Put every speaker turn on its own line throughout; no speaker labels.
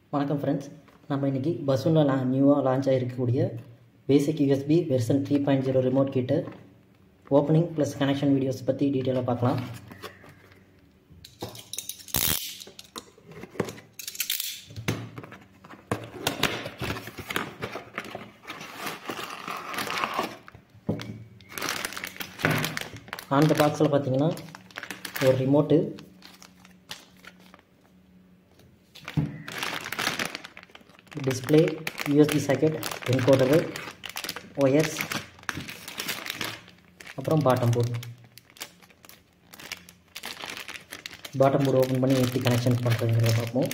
வணக்கம் ஃப்ரெண்ட்ஸ் நம்ம இன்றைக்கி பஸ்ஸுனில் லா நியூவாக லான்ச் ஆகிருக்கக்கூடிய basic USB version three point zero remote kit opening plus connection videos பற்றி டீட்டெயிலாக பார்க்கலாம் அந்த பாக்ஸில் பார்த்தீங்கன்னா ஒரு remote display USB socket encoder wires அப்புறம் bottom board bottom board open பண்ணி எப்படி கனெக்ஷன் பண்ணுறதுங்கிறத பார்ப்போம்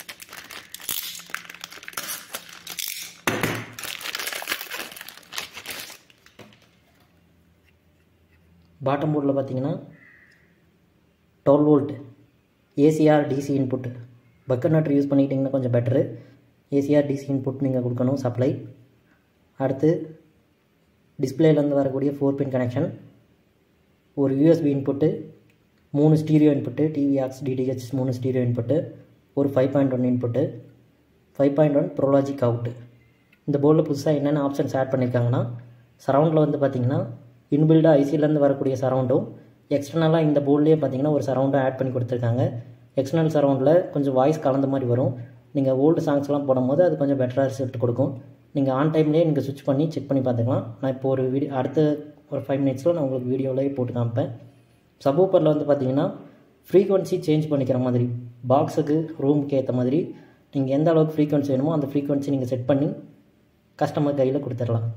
பாட்டம் போர்டில் பார்த்தீங்கன்னா twelve volt AC or DC input பக்கர் நட் யூஸ் பண்ணிக்கிட்டிங்கன்னா கொஞ்சம் பெட்ரு ஏசிஆர் டிசி இன்புட் நீங்கள் கொடுக்கணும் சப்ளை அடுத்து டிஸ்பிளேலேருந்து வரக்கூடிய ஃபோர் பின் கனெக்ஷன் ஒரு யூஎஸ்பி இன்புட்டு மூணு stereo input TV aux DTH மூணு ஸ்டீரியோ இன்புட்டு ஒரு five point one input five point one ProLogic out இந்த போர்டில் புதுசாக என்னென்ன ஆப்ஷன்ஸ் ஆட் பண்ணியிருக்காங்கன்னா சரவுண்டில் வந்து பார்த்திங்கன்னா இன்பில்டாக ஐசிலேருந்து வரக்கூடிய சரவுண்டும் எக்ஸ்டர்னலாக இந்த போர்ட்லேயே பார்த்தீங்கன்னா ஒரு சரவுண்டும் ஆட் பண்ணி கொடுத்துருக்காங்க எக்ஸ்டர்னல் சரவுண்டில் கொஞ்சம் வாய்ஸ் கலந்த மாதிரி வரும் நீங்கள் ஓல்டு சாங்ஸ்லாம் போடும்போது அது கொஞ்சம் பெட்டராக ரிசல்ட் கொடுக்கும் நீங்கள் ஆன் டைம்லேயே நீங்கள் சுவிச் பண்ணி செக் பண்ணி பார்த்துக்கலாம் நான் இப்போ ஒரு வீடியோ அடுத்த ஒரு ஃபைவ் மினிட்ஸில் நான் உங்களுக்கு வீடியோவிலே போட்டு காமிப்பேன் சபூப்பரில் வந்து பார்த்தீங்கன்னா ஃப்ரீக்வன்சி சேஞ்ச் பண்ணிக்கிற மாதிரி பாக்ஸுக்கு ரூமுக்கு ஏற்ற மாதிரி நீங்கள் எந்த அளவுக்கு ஃப்ரீக்வன்சி வேணுமோ அந்த ஃப்ரீக்வன்சி நீங்கள் செட் பண்ணி கஸ்டமர் கையில் கொடுத்துடலாம்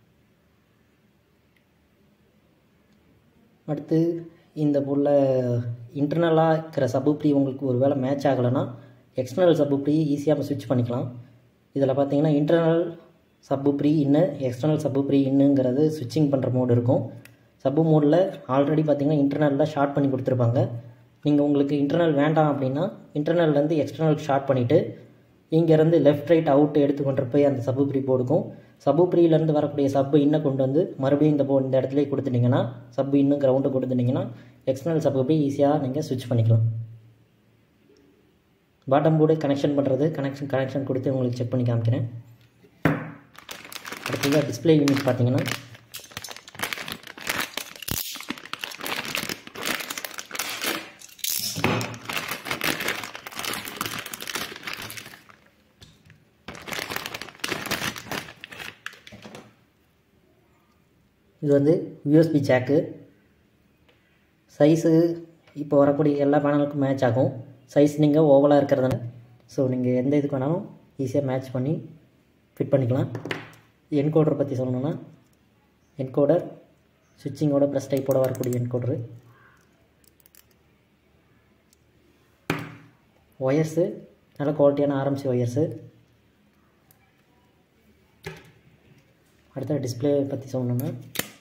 அடுத்து இந்த பொருளை இன்டர்னலாக இருக்கிற சப்புப்ரி உங்களுக்கு ஒரு வேளை மேட்ச் ஆகலைன்னா எக்ஸ்டர்னல் சப்புப்ரி ஈஸியாக ஸ்விட்ச் பண்ணிக்கலாம் இதில் பார்த்தீங்கன்னா இன்டர்னல் சப்புப்ரி இன்னு எக்ஸ்டர்னல் சப்புப்ரி இன்னுங்கிறது ஸ்விட்சிங் பண்ணுற மோடு இருக்கும் சப்பு மோடில் ஆல்ரெடி பார்த்தீங்கன்னா இன்டர்னலில் ஷார்ட் பண்ணி கொடுத்துருப்பாங்க நீங்கள் உங்களுக்கு இன்டர்னல் வேண்டாம் அப்படின்னா இன்டர்னல்லேருந்து எக்ஸ்டர்னல் ஷார்ட் பண்ணிவிட்டு இங்கேருந்து லெஃப்ட் ரைட் அவுட் எடுத்து கொண்டு போய் அந்த சப்புப்ரி போடுக்கும் சப்புப்ரியிலேருந்து வரக்கூடிய சப்பு இன்னும் கொண்டு வந்து மறுபடியும் இந்த போ இந்த இடத்துல கொடுத்துட்டிங்கன்னா சப்பு இன்னும் கிரவுண்டு கொடுத்துட்டிங்கன்னா எக்ஸ்டர்னல் சப்புப்ரி ஈஸியாக நீங்கள் ஸ்விட்ச் பண்ணிக்கலாம் பாட்டம் போர்டு கனெக்ஷன் பண்ணுறது கனெக்ஷன் கனெக்ஷன் கொடுத்து உங்களுக்கு செக் பண்ணி காமிக்கிறேன் அடுத்ததாக டிஸ்பிளே யூனிட் பார்த்தீங்கன்னா இது வந்து யூஎஸ்பி ஜாக்கு சைஸு இப்போ வரக்கூடிய எல்லா பேனலுக்கும் மேட்ச் ஆகும் சைஸ் நீங்கள் ஓவலாக இருக்கிறதுனால ஸோ நீங்கள் எந்த இதுக்கு வேணாலும் ஈஸியாக மேட்ச் பண்ணி ஃபிட் பண்ணிக்கலாம் என்கோடர் பற்றி சொல்லணுன்னா என்கோடர் சுவிட்சிங்கோட ப்ளஸ் டைப்போட வரக்கூடிய என்கோடரு ஒயர்ஸு நல்ல குவாலிட்டியான ஆர்எம்சி ஒயர்ஸு அடுத்த டிஸ்பிளே பற்றி சொல்லணுன்னா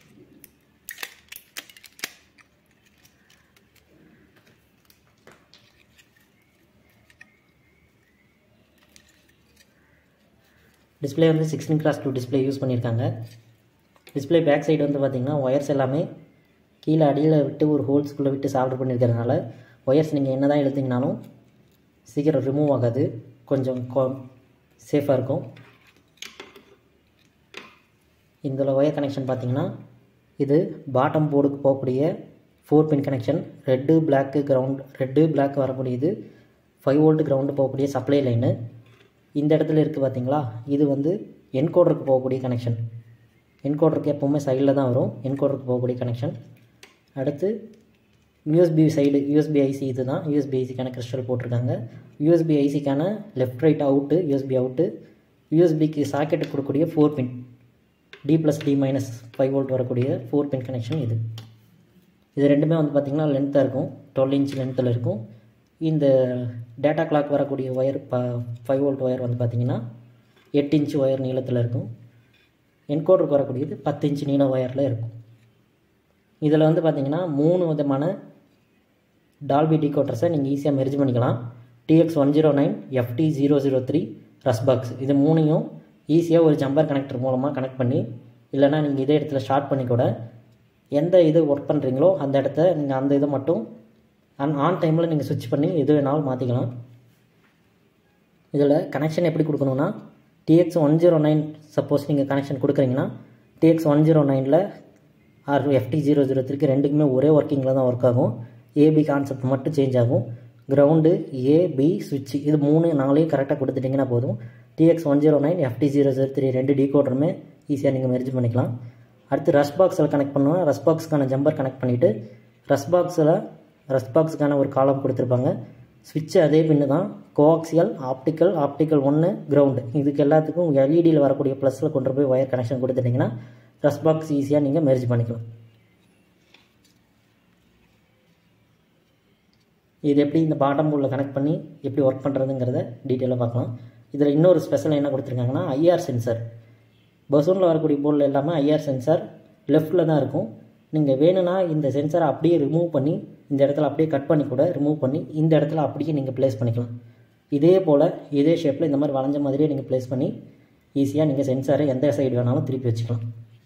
டிஸ்பிளே வந்து sixteen cross two display use பண்ணியிருக்காங்க டிஸ்பிளே பேக் சைடு வந்து பார்த்திங்கன்னா ஒயர்ஸ் எல்லாமே கீழே அடியில் விட்டு ஒரு ஹோல்ஸ்குள்ளே விட்டு சால்டர் பண்ணியிருக்கிறதுனால ஒயர்ஸ் நீங்கள் என்ன தான் இழுத்திங்கனாலும் சீக்கிரம் ரிமூவ் ஆகாது கொஞ்சம் சேஃபாக இருக்கும் இதில் ஒயர் கனெக்ஷன் பார்த்தீங்கன்னா இது பாட்டம் போர்டுக்கு போகக்கூடிய four pin connection red black ground red black வரக்கூடியது ஃபைவ் வோல்ட் கிரவுண்டு போகக்கூடிய சப்ளை லைனு இந்த இடத்துல இருக்குது பார்த்தீங்களா இது வந்து என்கோடருக்கு போகக்கூடிய கனெக்ஷன் என்கோடருக்கு எப்போவுமே சைடில் தான் வரும் என்கோடருக்கு போகக்கூடிய கனெக்ஷன் அடுத்து யூஎஸ்பி சைடு யூஎஸ்பி ஐசி இது தான் யூஎஸ்பி ஐசிக்கான கிறிஸ்டல் போட்டிருக்காங்க யூஎஸ்பி ஐசிக்கான left right out USB out யூஎஸ்பிக்கு சாக்கெட்டு கொடுக்கக்கூடிய four pin D plus D minus five volt வரக்கூடிய ஃபோர் பின் கனெக்ஷன் இது இது ரெண்டுமே வந்து பார்த்திங்கன்னா லென்த்தாக இருக்கும் டுவெல் இன்ச் லென்த்தில் இருக்கும் இந்த டேட்டா கிளாக் வரக்கூடிய ஒயர் ப ஃபைவ் வோல்ட் ஒயர் வந்து பார்த்திங்கன்னா எட்டு இன்ச் ஒயர் நீளத்தில் இருக்கும் என்கோடருக்கு வரக்கூடியது பத்து இன்ச் நீள ஒயரில் இருக்கும் இதில் வந்து பார்த்திங்கன்னா மூணு விதமான டால்பி டிகோட்டர்ஸை நீங்கள் ஈஸியாக மெர்ஜ் பண்ணிக்கலாம் TX one zero nine FT zero zero three rush box இது மூணையும் ஈஸியாக ஒரு ஜம்பர் கனெக்டர் மூலமாக கனெக்ட் பண்ணி இல்லைனா நீங்கள் இதே இடத்துல ஷார்ட் பண்ணி கூட எந்த இது ஒர்க் பண்ணுறீங்களோ அந்த இடத்த நீங்கள் அந்த இதை மட்டும் அன் ஆன் டைமில் நீங்கள் சுவிட்ச் பண்ணி எது வேணாலும் மாற்றிக்கலாம் இதில் கனெக்ஷன் எப்படி கொடுக்கணுன்னா TX one zero nine suppose நீங்கள் கனெக்ஷன் கொடுக்குறீங்கன்னா டிஎக்ஸ் ஒன் ஜீரோ நைனில் ஆர் எஃப்டி ஜீரோ ஜீரோ த்ரீக்கு ரெண்டுக்குமே ஒரே ஒர்க்கிங்கில் தான் ஒர்க் ஆகும் ஏபி கான்செப்ட் மட்டும் சேஞ்ச் ஆகும் கிரவுண்டு ஏபி சுவிட்ச் இது மூணு நாளையும் கரெக்டாக கொடுத்துட்டிங்கன்னா போதும் TX one zero nine FT zero zero three ரெண்டு டீகோடருமே ஈஸியாக நீங்கள் மெர்ஜ் பண்ணிக்கலாம் அடுத்து ரஷ் பாக்ஸில் கனெக்ட் பண்ணுவோம் ரஷ் பாக்ஸ்க்கான ஜம்பர் கனெக்ட் பண்ணிவிட்டு ரஷ் பாக்ஸில் ரஷ் பாக்ஸுக்கான ஒரு காலம் கொடுத்துருப்பாங்க சுவிட்ச் அதே பின்னு தான் கோஆக்சியல் ஆப்டிக்கல் ஆப்டிக்கல் ஒன்று கிரவுண்டு இதுக்கு எல்லாத்துக்கும் எல்இடியில் வரக்கூடிய ப்ளஸில் கொண்டு போய் ஒயர் கனெக்ஷன் கொடுத்துட்டிங்கன்னா ரஷ் பாக்ஸ் ஈஸியாக நீங்கள் மெர்ஜ் பண்ணிக்கலாம் இது எப்படி இந்த பாட்டம் போர்டில் கனெக்ட் பண்ணி எப்படி ஒர்க் பண்ணுறதுங்கிறத டீட்டெயிலாக பார்க்கலாம் இதில் இன்னொரு ஸ்பெஷல் என்ன கொடுத்துருக்காங்கன்னா ஐஆர் சென்சார் பசூனில் வரக்கூடிய போர்டில் எல்லாமே ஐஆர் சென்சார் லெஃப்ட்டில் தான் இருக்கும் நீங்கள் வேணும்னா இந்த சென்சாரை அப்படியே ரிமூவ் பண்ணி இந்த இடத்துல அப்படியே கட் பண்ணி கூட ரிமூவ் பண்ணி இந்த இடத்துல அப்படியே நீங்கள் ப்ளேஸ் பண்ணிக்கலாம் இதே போல் இதே ஷேப்பில் இந்த மாதிரி வளைஞ்ச மாதிரியே நீங்கள் ப்ளேஸ் பண்ணி ஈஸியாக நீங்கள் சென்சாரை எந்த சைடு வேணாலும் திருப்பி வச்சுக்கலாம்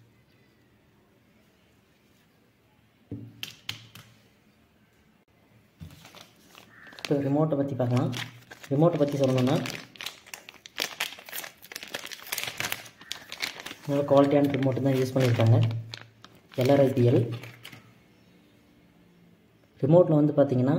இப்போ ரிமோட்டை பற்றி பார்க்கலாம் ரிமோட்டை பற்றி சொல்லணும்னா நல்ல குவாலிட்டியான ரிமோட்டு தான் யூஸ் பண்ணியிருக்காங்க எல்ஆர்ஐபிஎல் ரிமோட்டில் வந்து பார்த்தீங்கன்னா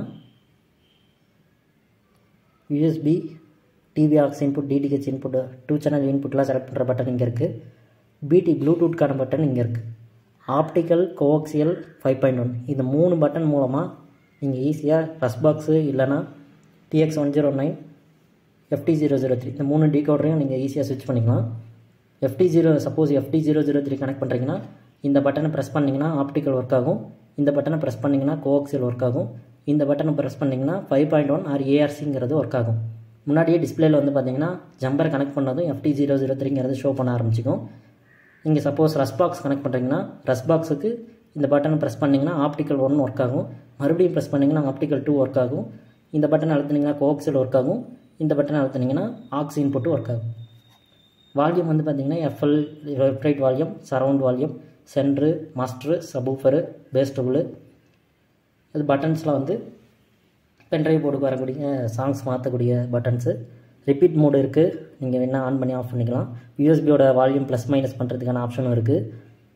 USB TV aux input DTH input two channel இன்புட்லாம் செலக்ட் பண்ணுற பட்டன் இங்கே இருக்குது பிடி ப்ளூடூத்க்கான பட்டன் இங்கே இருக்குது optical coaxial five point one இந்த மூணு பட்டன் மூலமாக நீங்கள் ஈஸியாக ஃபஸ்ட் பாக்ஸு இல்லைனா TX one zero nine FT zero zero three இந்த மூணு டீகோடரையும் நீங்கள் ஈஸியாக ஸ்விட்ச் பண்ணிக்கலாம் FT zero suppose FT zero zero three connect பண்ணுறீங்கன்னா இந்த பட்டனை ப்ரெஸ் பண்ணிங்கன்னா ஆப்டிக்கல் ஒர்க் ஆகும் இந்த பட்டனை ப்ரெஸ் பண்ணிங்கன்னா கோஆக்சியல் ஒர்க் ஆகும் இந்த பட்டனை ப்ரெஸ் பண்ணிங்கன்னா ஃபைவ் பாயிண்ட் ஒன் ஆர் ஏஆர்சிங்கிறது ஒர்க் ஆகும் முன்னாடியே டிஸ்பிளேல வந்து பார்த்தீங்கன்னா ஜம்பர் கனெக்ட் பண்ணதும் எஃப்டி ஜீரோ ஜீரோ த்ரீங்கிறது ஷோ பண்ண ஆரம்பிச்சிக்கும் இங்கே சப்போஸ் ரஸ் பாக்ஸ் கனெக்ட் பண்ணுறீங்கன்னா ரஸ் பாக்ஸுக்கு இந்த பட்டனை ப்ரெஸ் பண்ணிங்கன்னா ஆப்டிக்கல் ஒன் ஒர்க் ஆகும் மறுபடியும் ப்ரெஸ் பண்ணிங்கன்னா ஆப்டிக்கல் டூ ஒர்க் ஆகும் இந்த பட்டன் அழுத்தினீங்கன்னா கோஆக்சியல் ஒர்க் ஆகும் இந்த பட்டன் அழுத்தினீங்கன்னா ஆக்ஸ் இன்புட்டு ஒர்க் ஆகும் வால்யூம் வந்து பார்த்தீங்கன்னா எஃப்எல் வெப்ரைட் volume surround volume centre master subwoofer bass double இது பட்டன்ஸ்லாம் வந்து பென்ட்ரைவ் போர்டுக்கு வரக்கூடிய சாங்ஸ் மாற்றக்கூடிய பட்டன்ஸு ரிப்பீட் மோடு இருக்குது நீங்கள் வேணால் ஆன் பண்ணி ஆஃப் பண்ணிக்கலாம் யூஎஸ்பியோட வால்யூம் ப்ளஸ் மைனஸ் பண்ணுறதுக்கான ஆப்ஷனும் இருக்குது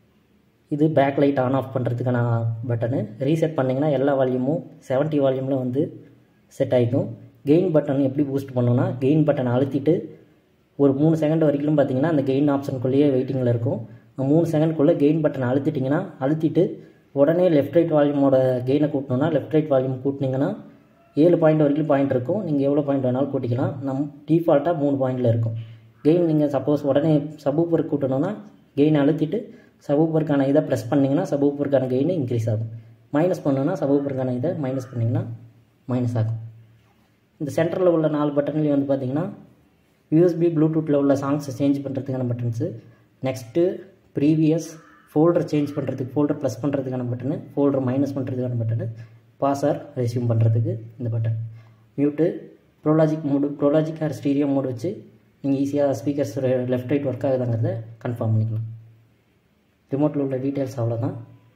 இது பேக் லைட் ஆன் ஆஃப் பண்ணுறதுக்கான பட்டனு ரீசெட் பண்ணிங்கன்னா எல்லா வால்யூமும் செவன்ட்டி வால்யூமில் வந்து செட் ஆகிக்கும் கெயின் பட்டன் எப்படி பூஸ்ட் பண்ணோன்னா கெயின் பட்டனை அழுத்திட்டு ஒரு மூணு செகண்ட் வரைக்கும் பார்த்தீங்கன்னா அந்த கெயின் ஆப்ஷனுக்குள்ளேயே வெயிட்டிங்கில் இருக்கும் மூணு செகண்ட்குள்ளே கெயின் பட்டனை அழுத்திட்டிங்கன்னா அழுத்திட்டு உடனே லெஃப்ட் ரைட் வால்யூமோட கெயினை கூட்டணும்னா லெஃப்ட் ரைட் வால்யூம் கூட்டினீங்கன்னா ஏழு பாயிண்ட் வரைக்கும் பாயிண்ட் இருக்கும் நீங்கள் எவ்வளோ பாயிண்ட் வேணாலும் கூட்டிக்கலாம் நம் டிஃபால்ட்டாக மூணு பாயிண்டில் இருக்கும் கெயின் நீங்கள் சப்போஸ் உடனே சபூப்பர் கூட்டணும்னா கெயின் அழுத்திட்டு சபூப்பருக்கான இதை ப்ரெஸ் பண்ணிங்கன்னா சபூப்பருக்கான கெயின் இன்க்ரீஸ் ஆகும் மைனஸ் பண்ணோன்னா சபூப்பருக்கான இதை மைனஸ் பண்ணிங்கன்னா மைனஸ் ஆகும் இந்த சென்டரில் உள்ள நாலு பட்டன்லேயும் வந்து பார்த்தீங்கன்னா யூஎஸ்பி ப்ளூடூத்தில் உள்ள சாங்ஸை சேஞ்ச் பண்ணுறதுக்கான buttons next previous folder change பண்ணுறதுக்கு ஃபோல்டர் ப்ளஸ் பண்ணுறதுக்கான பட்டனு ஃபோல்டர் மைனஸ் பண்ணுறதுக்கான பட்டனு பாஸார் ரெசியூம் பண்ணுறதுக்கு இந்த button mute ProLogic mode ProLogic or stereo mode வச்சு நீங்கள் ஈஸியாக ஸ்பீக்கர்ஸ் லெஃப்ட் ரைட் ஒர்க் ஆகுதாங்கிறத கன்ஃபார்ம் பண்ணிக்கலாம் ரிமோட்டில் உள்ள டீட்டெயில்ஸ் அவ்வளோதான்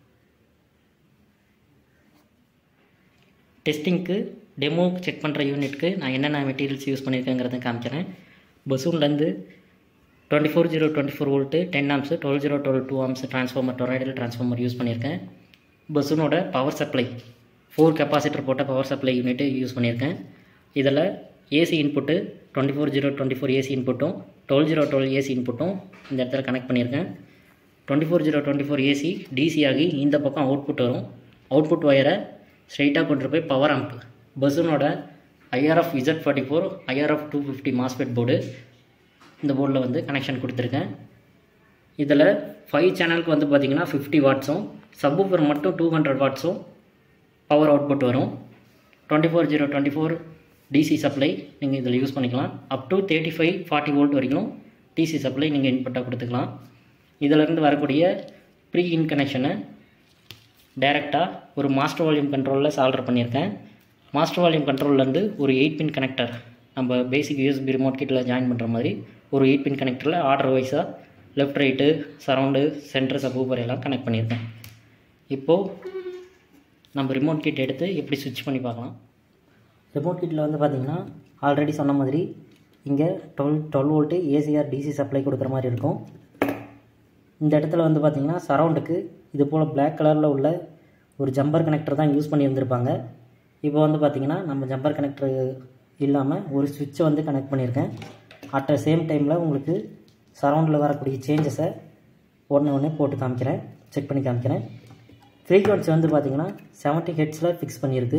டெஸ்டிங்க்கு டெமோ செக் பண்ணுற யூனிட்க்கு நான் என்னென்ன மெட்டீரியல்ஸ் யூஸ் பண்ணியிருக்கேங்கிறத காமிக்கிறேன் பசூன்லேருந்து twenty four zero twenty four volt ten amps twelve zero twelve two amps transformer toroidal transformer use பண்ணியிருக்கேன் பசூனோட பவர் சப்ளை ஃபோர் கெப்பாசிட்டர் போட்ட பவர் சப்ளை யூனிட்டு யூஸ் பண்ணியிருக்கேன் இதில் AC input twenty four zero twenty four AC இன்புட்டும் twelve zero twelve AC இன்புட்டும் இந்த இடத்துல connect பண்ணியிருக்கேன் twenty four zero twenty four AC DC ஆகி இந்த பக்கம் அவுட்புட் வரும் அவுட்புட் ஒயரை ஸ்ட்ரைட்டாக கொண்டு போய் பவர் ஆம்ப் பஸ்ஸுனோட IRF Z forty four IRF two fifty MOSFET board இந்த போர்டில் வந்து கனெக்ஷன் கொடுத்துருக்கேன் இதில் ஃபைவ் சேனலுக்கு வந்து பார்த்திங்கன்னா ஃபிஃப்டி வாட்ஸும் சப்வூஃபர் மட்டும் டூ ஹண்ட்ரட் வாட்ஸும் பவர் அவுட்புட் வரும் twenty four zero twenty four DC supply நீங்கள் இதில் யூஸ் பண்ணிக்கலாம் up to thirty five forty volt வரைக்கும் டிசி சப்ளை நீங்கள் இன்புட்டாக கொடுத்துக்கலாம் இதிலேருந்து வரக்கூடிய ப்ரீ இன் கனெக்ஷனை டைரெக்டாக ஒரு மாஸ்டர் வால்யூம் கண்ட்ரோலில் சால்டர் பண்ணியிருக்கேன் மாஸ்டர் வால்யூம் கண்ட்ரோல்லேருந்து ஒரு எயிட் பின் கனெக்டர் நம்ம பேசிக் யூஎஸ்பி ரிமோட் கிட்டில் ஜாயின் பண்ணுற மாதிரி ஒரு எயிட் பின் கனெக்டரில் ஆர்டர் வைஸாக left right surround centre subwoofer எல்லாம் கனெக்ட் பண்ணியிருக்கேன் இப்போது நம்ம ரிமோட் கிட் எடுத்து எப்படி சுவிட்ச் பண்ணி பார்க்கலாம் ரிமோட் கிட்டில் வந்து பார்த்திங்கன்னா ஆல்ரெடி சொன்ன மாதிரி இங்கே twelve twelve volt AC or DC supply கொடுக்குற மாதிரி இருக்கும் இந்த இடத்துல வந்து பார்த்திங்கன்னா சரவுண்டுக்கு இது போல் Black கலரில் உள்ள ஒரு ஜம்பர் கனெக்டர் தான் யூஸ் பண்ணி இருந்திருப்பாங்க இப்போ வந்து பார்த்திங்கன்னா நம்ம ஜம்பர் கனெக்டர் இல்லாமல் ஒரு சுவிட்சை வந்து கனெக்ட் பண்ணியிருக்கேன் அட் த சேம் டைமில் உங்களுக்கு சரவுண்டில் வரக்கூடிய சேஞ்சஸை ஒன்று ஒன்று போட்டு காமிக்கிறேன் செக் பண்ணி காமிக்கிறேன் ஃப்ரீக்வன்சி வந்து பார்த்திங்கன்னா செவன்ட்டி ஹெட்ஸில் ஃபிக்ஸ் பண்ணியிருக்கு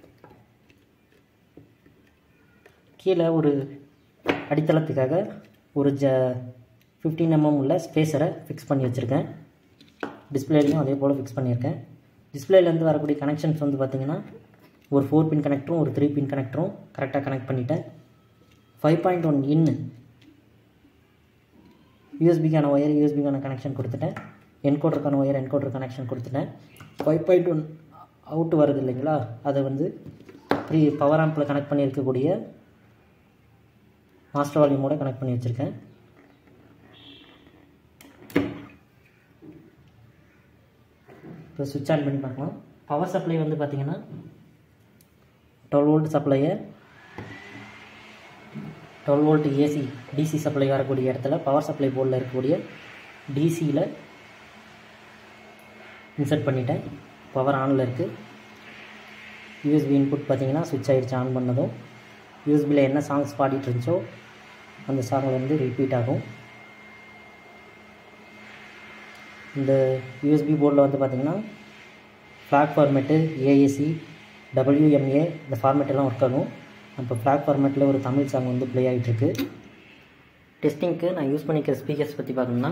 கீழே ஒரு அடித்தளத்துக்காக ஒரு ஜ ஃபிஃப்டீன் எம்எம் உள்ள ஸ்பேஸரை ஃபிக்ஸ் பண்ணி வச்சுருக்கேன் டிஸ்பிளேலையும் அதே போல் ஃபிக்ஸ் பண்ணியிருக்கேன் டிஸ்பிளேலேருந்து வரக்கூடிய கனெக்ஷன்ஸ் வந்து பார்த்திங்கன்னா ஒரு ஃபோர் பின் கனெக்டரும் ஒரு த்ரீ பின் கனெக்டரும் கரெக்டாக கனெக்ட் பண்ணிட்டேன் ஃபைவ் பாயிண்ட் ஒன் இன்னு யூஎஸ்பிக்கான ஒயர் யூஎஸ்பிக்கான கனெக்ஷன் கொடுத்துட்டேன் என்கோடருக்கான ஒயர் என்கோடர் கனெக்ஷன் கொடுத்துட்டேன் ஃபைவ் பாயிண்ட் ஒன் அவுட் வருது இல்லைங்களா அதை வந்து ப்ரீ பவர் ஆம்பில் கனெக்ட் பண்ணியிருக்கக்கூடிய மாஸ்டர் வால்யூமோட கனெக்ட் பண்ணி வச்சுருக்கேன் இப்போ சுவிட்ச் ஆன் பண்ணி பார்க்கலாம் பவர் சப்ளை வந்து பார்த்திங்கன்னா டுவெல் வோல்ட் சப்ளையை twelve volt AC DC supply வரக்கூடிய இடத்துல பவர் சப்ளை போர்டில் இருக்கக்கூடிய டிசியில் இன்சர்ட் பண்ணிட்டேன் பவர் ஆனில் இருக்குது யூஎஸ்பி இன்புட் பார்த்தீங்கன்னா சுவிட்ச் ஆகிடுச்சு ஆன் பண்ணதும் யூஎஸ்பியில் என்ன சாங்ஸ் பாடிட்டு இருந்துச்சோ அந்த சாங் வந்து ரிப்பீட் ஆகும் இந்த யூஎஸ்பி போர்டில் வந்து பார்த்திங்கன்னா ஃப்ளாக் ஃபார்மேட்டு ஏஏசி டபிள்யூஎம்ஏ இந்த ஃபார்மேட் எல்லாம் ஒர்க் ஆகும் இப்போ ஃப்ளாக் ஃபார்மேட்டில் ஒரு தமிழ் சாங் வந்து ப்ளே ஆகிட்டுருக்கு டெஸ்டிங்க்கு நான் யூஸ் பண்ணிக்கிற ஸ்பீக்கர்ஸ் பற்றி பார்க்கணும்னா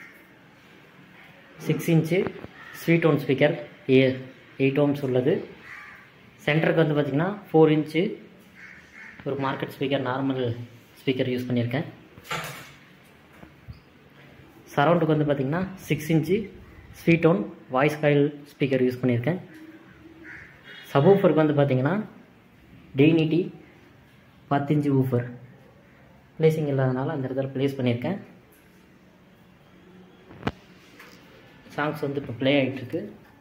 six inch sweet own speaker a eight ohms உள்ளது சென்டருக்கு வந்து பார்த்திங்கன்னா ஃபோர் இன்ச்சு ஒரு market speaker normal speaker use பண்ணியிருக்கேன் சரவுண்டுக்கு வந்து பார்த்திங்கன்னா six inch sweet own voice coil speaker use பண்ணியிருக்கேன் சபூஃபருக்கு வந்து பார்த்திங்கன்னா டெய்னிட்டி பத்து இன்ச்சு ஊஃபர் பிளேசிங் இல்லாதனால அந்த இடத்துல ப்ளேஸ் பண்ணியிருக்கேன் சாங்ஸ் வந்து இப்போ ப்ளே ஆகிட்டுருக்கு